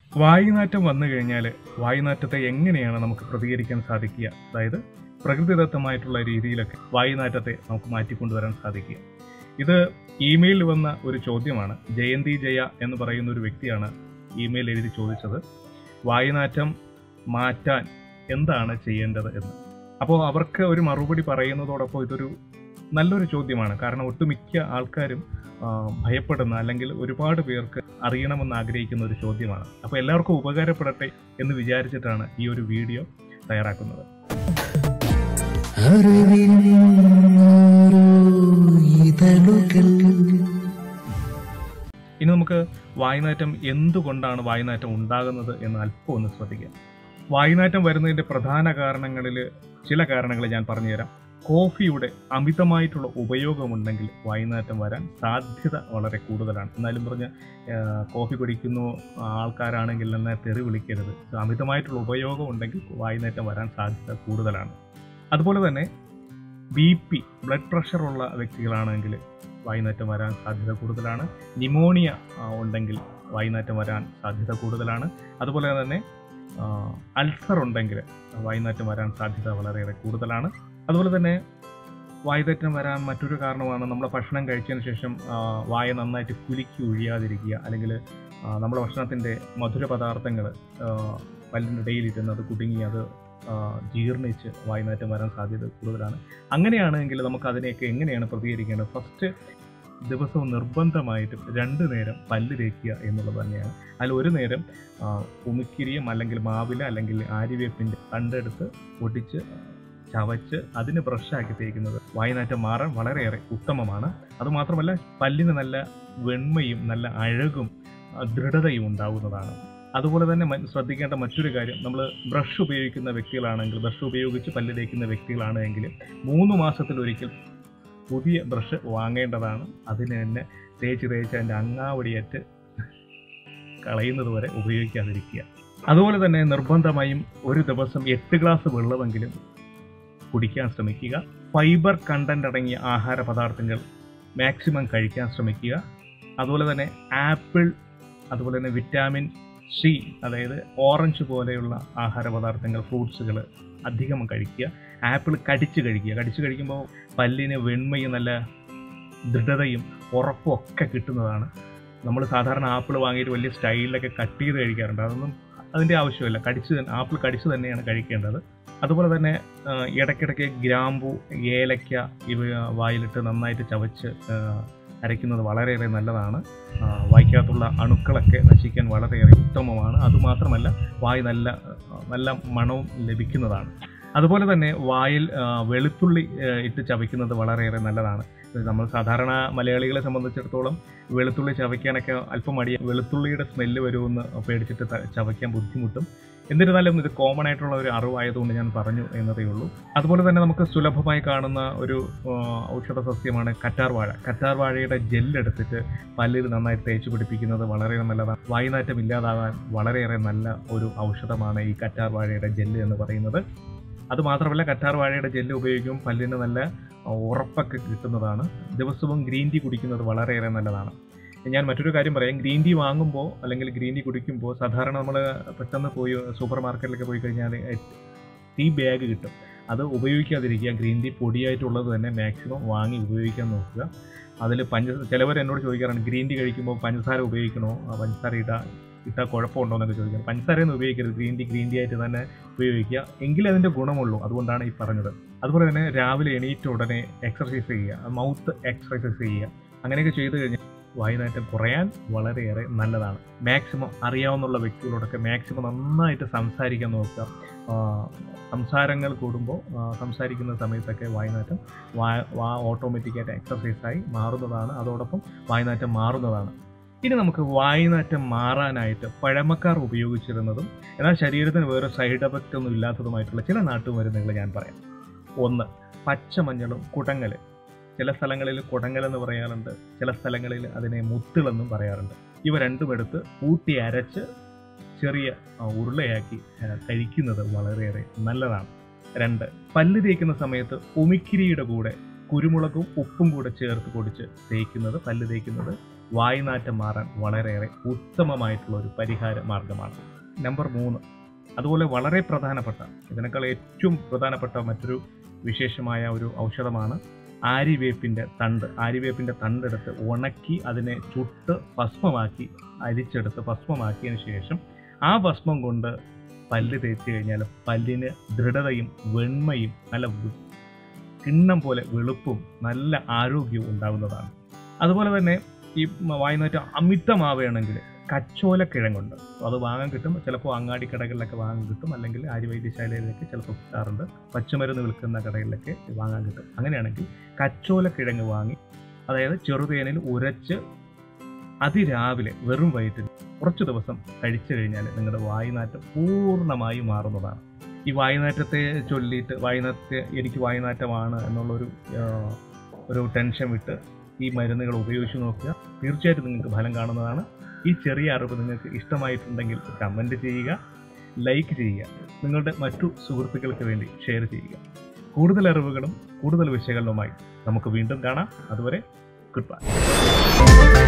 വായുനാറ്റം വന്നു കഴിഞ്ഞാൽ വായുനാറ്റത്തെ എങ്ങനെയാണ് നമുക്ക് പ്രതികരിക്കാൻ സാധിക്കുക അതായത് പ്രകൃതിദത്തമായിട്ടുള്ള രീതിയിലൊക്കെ വായുനാറ്റത്തെ നമുക്ക് മാറ്റിക്കൊണ്ടുവരാൻ സാധിക്കുക ഇത് ഇമെയിൽ വന്ന ഒരു ചോദ്യമാണ് ജയന്തി ജയ എന്ന് പറയുന്ന ഒരു വ്യക്തിയാണ് ഇമെയിൽ എഴുതി ചോദിച്ചത് വായുനാറ്റം മാറ്റാൻ എന്താണ് ചെയ്യേണ്ടത് എന്ന് അപ്പോൾ അവർക്ക് ഒരു മറുപടി പറയുന്നതോടൊപ്പം ഇതൊരു നല്ലൊരു ചോദ്യമാണ് കാരണം ഒട്ടുമിക്ക ആൾക്കാരും ആ, ഭയപ്പെടുന്ന അല്ലെങ്കിൽ ഒരുപാട് പേർക്ക് അറിയണമെന്ന് ആഗ്രഹിക്കുന്ന ഒരു ചോദ്യമാണ് അപ്പോൾ എല്ലാവർക്കും ഉപകാരപ്പെടട്ടെ എന്ന് വിചാരിച്ചിട്ടാണ് ഈ ഒരു വീഡിയോ തയ്യാറാക്കുന്നത് അറിവിൻ ഓരോ ഇതളുകൾ ഇനി നമുക്ക് വായുനാറ്റം എന്തുകൊണ്ടാണ് വായുനാറ്റം ഉണ്ടാകുന്നത് എന്ന് അല്പം ഒന്ന് ശ്രദ്ധിക്കാം വായുനാറ്റം വരുന്നതിന്റെ പ്രധാന കാരണങ്ങളിൽ ചില കാരണങ്ങൾ ഞാൻ പറഞ്ഞുതരാം കോഫിയുടെ അമിതമായിട്ടുള്ള ഉപയോഗമുണ്ടെങ്കിൽ വായുനാറ്റം വരാൻ സാധ്യത വളരെ കൂടുതലാണ് എന്നാലും പറഞ്ഞ കോഫി കുടിക്കുന്ന ആൾക്കാരാണെങ്കിൽ എന്നെ തെറി വിളിക്കരുത് അമിതമായിട്ടുള്ള ഉപയോഗം ഉണ്ടെങ്കിൽ വായുനാറ്റം വരാൻ സാധ്യത കൂടുതലാണ് അതുപോലെ തന്നെ ബി പി ബ്ലഡ് പ്രഷർ ഉള്ള വ്യക്തികളാണെങ്കിൽ വായുനാറ്റം വരാൻ സാധ്യത കൂടുതലാണ് നിമോണിയ ആ, ഉണ്ടെങ്കിൽ വായുനാറ്റം വരാൻ സാധ്യത കൂടുതലാണ് അതുപോലെ തന്നെ ആ, അൾസർ ഉണ്ടെങ്കിൽ വായുനാറ്റം വരാൻ സാധ്യത വളരെയേറെ കൂടുതലാണ് അതുപോലെ തന്നെ വായുനാറ്റം വരാൻ മറ്റൊരു കാരണമാണ് നമ്മൾ ഭക്ഷണം കഴിച്ചതിന് ശേഷം ആ, വായ നന്നായിട്ട് കുലുക്കി ഒഴിയാതിരിക്കുക അല്ലെങ്കിൽ ആ, നമ്മുടെ ഭക്ഷണത്തിൻ്റെ മധുര പദാർത്ഥങ്ങൾ പല്ലിൻ്റെ ഇടയിലിരുന്ന് അത് കുടുങ്ങി അത് ആ, ജീർണിച്ച് വായുനാറ്റം വരാൻ സാധ്യത കൂടുതലാണ് അങ്ങനെയാണെങ്കിൽ നമുക്ക് അതിനെയൊക്കെ എങ്ങനെയാണ് പ്രതികരിക്കേണ്ടത് ഫസ്റ്റ് ദിവസവും നിർബന്ധമായിട്ടും രണ്ട് നേരം പല്ല് തേക്കുക എന്നുള്ളത് തന്നെയാണ് അതിൽ ഒരു നേരം ആ, ഉമിക്കിരിയും അല്ലെങ്കിൽ മാവില അല്ലെങ്കിൽ ആര്യവേപ്പിൻ്റെ തണ്ടെടുത്ത് ഒടിച്ച് ചവച്ച് അതിന് ബ്രഷാക്കി തേക്കുന്നത് വായുനാറ്റം മാറാൻ വളരെയേറെ ഉത്തമമാണ് അതുമാത്രമല്ല പല്ലിന് നല്ല വെണ്മയും നല്ല അഴകും ആ, ദൃഢതയും ഉണ്ടാകുന്നതാണ് അതുപോലെ തന്നെ മ- ശ്രദ്ധിക്കേണ്ട മറ്റൊരു കാര്യം നമ്മൾ ബ്രഷ് ഉപയോഗിക്കുന്ന വ്യക്തികളാണെങ്കിൽ ബ്രഷ് ഉപയോഗിച്ച് പല്ല് തേക്കുന്ന വ്യക്തികളാണെങ്കിൽ മൂന്ന് മാസത്തിലൊരിക്കൽ പുതിയ ബ്രഷ് വാങ്ങേണ്ടതാണ് അതിന് തന്നെ തേച്ച് തേച്ച് അതിൻ്റെ അങ്ങാവടിയേറ്റ് കളയുന്നത് വരെ ഉപയോഗിക്കാതിരിക്കുക അതുപോലെ തന്നെ നിർബന്ധമായും ഒരു ദിവസം എട്ട് ഗ്ലാസ് വെള്ളമെങ്കിലും കുടിക്കാൻ ശ്രമിക്കുക ഫൈബർ കണ്ടന്റ് അടങ്ങിയ ആഹാര പദാർത്ഥങ്ങൾ മാക്സിമം കഴിക്കാൻ ശ്രമിക്കുക അതുപോലെ തന്നെ ആപ്പിൾ അതുപോലെ തന്നെ വിറ്റാമിൻ സി അതായത് ഓറഞ്ച് പോലെയുള്ള ആഹാര പദാർത്ഥങ്ങൾ ഫ്രൂട്ട്സുകൾ അധികം കഴിക്കുക ആപ്പിൾ കടിച്ച് കഴിക്കുക കടിച്ച് കഴിക്കുമ്പോൾ പല്ലിന് വെണ്മയും നല്ല ദൃഢതയും ഉറപ്പും ഒക്കെ കിട്ടുന്നതാണ് നമ്മൾ സാധാരണ ആപ്പിൾ വാങ്ങിയിട്ട് വലിയ സ്റ്റൈലിലൊക്കെ കട്ട് ചെയ്ത് കഴിക്കാറുണ്ട് അതൊന്നും അതിൻ്റെ ആവശ്യമില്ല കടിച്ച് തന്നെ ആപ്പിൾ കടിച്ച് തന്നെയാണ് കഴിക്കേണ്ടത് അതുപോലെ തന്നെ ആ, ഇടയ്ക്കിടയ്ക്ക് ഗ്രാമ്പു ഏലക്ക ഇവ വായിലിട്ട് നന്നായിട്ട് ചവച്ച് ആ, അരയ്ക്കുന്നത് വളരെയേറെ നല്ലതാണ് ആ, വായ്ക്കകത്തുള്ള അണുക്കളൊക്കെ നശിക്കാൻ വളരെയേറെ ഉത്തമമാണ് അതുമാത്രമല്ല വായു നല്ല നല്ല മണവും ലഭിക്കുന്നതാണ് അതുപോലെ തന്നെ വായിൽ ആ, വെളുത്തുള്ളി ആ, ഇട്ട് ചവയ്ക്കുന്നത് വളരെയേറെ നല്ലതാണ് ഇത് നമ്മൾ സാധാരണ മലയാളികളെ സംബന്ധിച്ചിടത്തോളം വെളുത്തുള്ളി ചവയ്ക്കാനൊക്കെ അല്പം മടിയ വെളുത്തുള്ളിയുടെ സ്മെല്ല് വരുമെന്ന് പേടിച്ചിട്ട് ത- ചവയ്ക്കാൻ ബുദ്ധിമുട്ടും എന്നിരുന്നാലും ഇത് കോമൺ ആയിട്ടുള്ള ഒരു അറിവായതുകൊണ്ട് ഞാൻ പറഞ്ഞു എന്നതേ ഉള്ളൂ അതുപോലെ തന്നെ നമുക്ക് സുലഭമായി കാണുന്ന ഒരു ആ, ഔഷധ സസ്യമാണ് കറ്റാർ വാഴ കറ്റാർ വാഴയുടെ ജെല്ലെടുത്തിട്ട് പല്ലിൽ നന്നായി തേച്ച് പിടിപ്പിക്കുന്നത് വളരെ നല്ലതാണ് വായുനാറ്റം ഇല്ലാതാകാൻ വളരെയേറെ നല്ല ഒരു ഔഷധമാണ് ഈ കറ്റാർ വാഴയുടെ ജെല്ല് എന്ന് പറയുന്നത് അതുമാത്രമല്ല കറ്റാർ വാഴയുടെ ജെല്ല് ഉപയോഗിക്കുമ്പോൾ പല്ലിന് നല്ല ആ, ഉറപ്പൊക്കെ കിട്ടുന്നതാണ് ദിവസവും ഗ്രീൻ ടീ കുടിക്കുന്നത് വളരെയേറെ നല്ലതാണ് ഞാൻ മറ്റൊരു കാര്യം പറയാം ഗ്രീൻ ടീ വാങ്ങുമ്പോൾ അല്ലെങ്കിൽ ഗ്രീൻ ടീ കുടിക്കുമ്പോൾ സാധാരണ നമ്മൾ പെട്ടെന്ന് പോയി സൂപ്പർ മാർക്കറ്റിലൊക്കെ പോയി കഴിഞ്ഞാൽ ടീ ബാഗ് കിട്ടും അത് ഉപയോഗിക്കാതിരിക്കുക ഗ്രീൻ ടീ പൊടിയായിട്ടുള്ളത് തന്നെ മാക്സിമം വാങ്ങി ഉപയോഗിക്കാൻ നോക്കുക അതിൽ പഞ്ച ചിലവർ എന്നോട് ചോദിക്കാറുണ്ട് ഗ്രീൻ ടീ കഴിക്കുമ്പോൾ പഞ്ചസാര ഉപയോഗിക്കണോ ആ, പഞ്ചസാര ഇട്ടാൽ ഇട്ടാൽ കുഴപ്പമുണ്ടോ എന്നൊക്കെ ചോദിക്കാം പഞ്ചസാരയൊന്നും ഉപയോഗിക്കരുത് ഗ്രീൻ ടീ ഗ്രീൻ ടീ ആയിട്ട് തന്നെ ഉപയോഗിക്കുക എങ്കിലേ അതിൻ്റെ ഗുണമുള്ളൂ അതുകൊണ്ടാണ് ഈ പറഞ്ഞത് അതുപോലെ തന്നെ രാവിലെ എണീറ്റ ഉടനെ എക്സർസൈസ് ചെയ്യുക മൗത്ത് എക്സർസൈസ് ചെയ്യുക അങ്ങനെയൊക്കെ ചെയ്തു കഴിഞ്ഞാൽ വായുനാറ്റം കുറയാൻ വളരെയേറെ നല്ലതാണ് മാക്സിമം അറിയാവുന്നുള്ള വ്യക്തികളോടൊക്കെ മാക്സിമം നന്നായിട്ട് സംസാരിക്കാൻ നോക്കുക ആ, സംസാരങ്ങൾ കൂടുമ്പോൾ ആ, സംസാരിക്കുന്ന സമയത്തൊക്കെ വായുനാറ്റം വാ വാ ഓട്ടോമാറ്റിക്കായിട്ട് എക്സർസൈസായി മാറുന്നതാണ് അതോടൊപ്പം വായുനാറ്റം മാറുന്നതാണ് ഇനി നമുക്ക് വായുനാറ്റം മാറാനായിട്ട് പഴമക്കാർ ഉപയോഗിച്ചിരുന്നതും എന്നാൽ ശരീരത്തിന് വേറെ സൈഡ് എഫക്റ്റ് ഒന്നും ഇല്ലാത്തതുമായിട്ടുള്ള ചില നാട്ടുമരുന്നുകൾ ഞാൻ പറയാം ഒന്ന് പച്ചമഞ്ഞളും കുടങ്ങൽ ചില സ്ഥലങ്ങളിൽ കുടങ്ങൽ എന്ന് പറയാറുണ്ട് ചില സ്ഥലങ്ങളിൽ അതിനെ മുത്തുകളെന്നും പറയാറുണ്ട് ഇവ രണ്ടും എടുത്ത് കൂട്ടി അരച്ച് ചെറിയ ആ, ഉരുളയാക്കി ആ, കഴിക്കുന്നത് വളരെയേറെ നല്ലതാണ് രണ്ട് പല്ല് തേക്കുന്ന സമയത്ത് ഉമിക്കിരിയുടെ കൂടെ കുരുമുളകും ഉപ്പും കൂടെ ചേർത്ത് പൊടിച്ച് തേക്കുന്നത് പല്ല് തേക്കുന്നത് വായുനാറ്റം മാറാൻ വളരെയേറെ ഉത്തമമായിട്ടുള്ള ഒരു പരിഹാര മാർഗമാണ് നമ്പർ മൂന്ന് അതുപോലെ വളരെ പ്രധാനപ്പെട്ട ഇതിനേക്കാൾ ഏറ്റവും പ്രധാനപ്പെട്ട മറ്റൊരു വിശേഷമായ ഒരു ഔഷധമാണ് ആര്യവേപ്പിൻ്റെ തണ്ട് ആര്യവേപ്പിൻ്റെ തണ്ടെടുത്ത് ഉണക്കി അതിനെ ചുട്ട് ഭസ്മമാക്കി അരിച്ചെടുത്ത് ഭസ്മമാക്കിയതിന് ശേഷം ആ ഭസ്മം കൊണ്ട് പല്ല് തേച്ച് കഴിഞ്ഞാൽ പല്ലിന് ദൃഢതയും വെണ്മയും നല്ല വൃ- കിണ്ണം പോലെ വെളുപ്പും നല്ല ആരോഗ്യവും ഉണ്ടാകുന്നതാണ് അതുപോലെ തന്നെ ഈ വായുനാറ്റം അമിതമാവുകയാണെങ്കിൽ കച്ചോലക്കിഴങ്ങുണ്ട് അത് വാങ്ങാൻ കിട്ടും ചിലപ്പോൾ അങ്ങാടി കടകളിലൊക്കെ വാങ്ങാൻ കിട്ടും അല്ലെങ്കിൽ ആര്യവൈദ്യശാലയിലൊക്കെ ചിലപ്പോൾ കിട്ടാറുണ്ട് പച്ചമരുന്ന് വിൽക്കുന്ന കടകളിലൊക്കെ വാങ്ങാൻ കിട്ടും അങ്ങനെയാണെങ്കിൽ കച്ചോലക്കിഴങ്ങ് വാങ്ങി അതായത് ചെറുതേനിൽ ഉരച്ച് അതിരാവിലെ വെറും വയറ്റിൽ കുറച്ച് ദിവസം കഴിച്ചു കഴിഞ്ഞാൽ നിങ്ങളുടെ വായുനാറ്റം പൂർണ്ണമായി മാറുന്നതാണ് ഈ വായുനാറ്റത്തെ ചൊല്ലിയിട്ട് വായുനാറ്റത്തെ എനിക്ക് വായുനാറ്റമാണ് എന്നുള്ളൊരു ആ, ഒരു ടെൻഷൻ വിട്ട് ഈ മരുന്നുകൾ ഉപയോഗിച്ച് നോക്കുക തീർച്ചയായിട്ടും നിങ്ങൾക്ക് ഫലം കാണുന്നതാണ് ഈ ചെറിയ അറിവ് നിങ്ങൾക്ക് ഇഷ്ടമായിട്ടുണ്ടെങ്കിൽ കമൻറ്റ് ചെയ്യുക ലൈക്ക് ചെയ്യുക നിങ്ങളുടെ മറ്റു സുഹൃത്തുക്കൾക്ക് വേണ്ടി ഷെയർ ചെയ്യുക കൂടുതൽ അറിവുകളും കൂടുതൽ വിശകലനവുമായി നമുക്ക് വീണ്ടും കാണാം അതുവരെ ഗുഡ് ബൈ